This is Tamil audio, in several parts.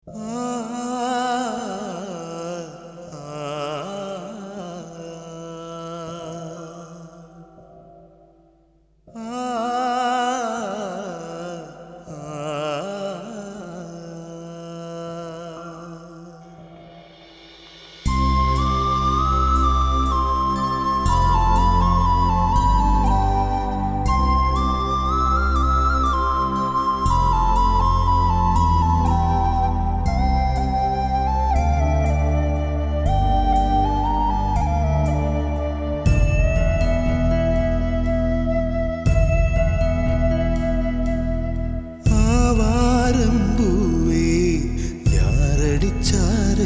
ஆவாரம்பூவே யாரடிச்சாரே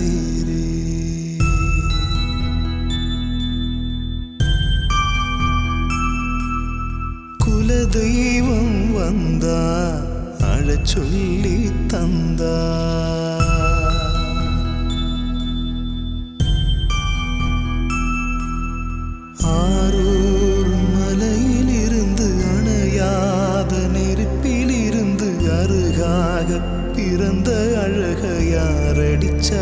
குலதெய்வம் வந்தா அழச் சொல்லி தந்தா ஆரூர் மலையிலிருந்து அணையாத நெருப்பிலிருந்து அருகாக பிறந்த அழக யாரடிச்சா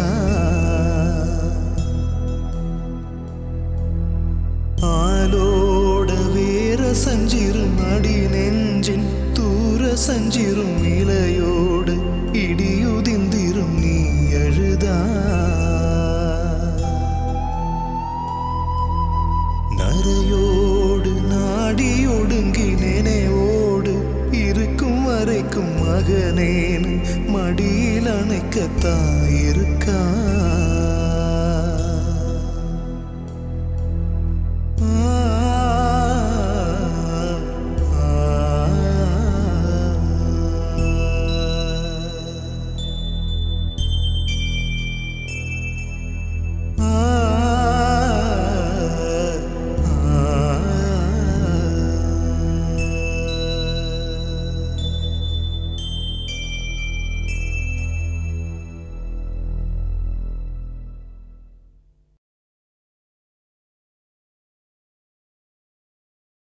ஆலோட வேற சஞ்சிரும் அடி நெஞ்சின் தூர சஞ்சிரும் இலையோடு இடியுதிந்திரும் நீ அழுதா நரையோடு நாடி ஒடுங்கி நினைவோடு இருக்கும் வரைக்கும் மகனேன் மடியில் அணைக்கத்தாயிருக்கா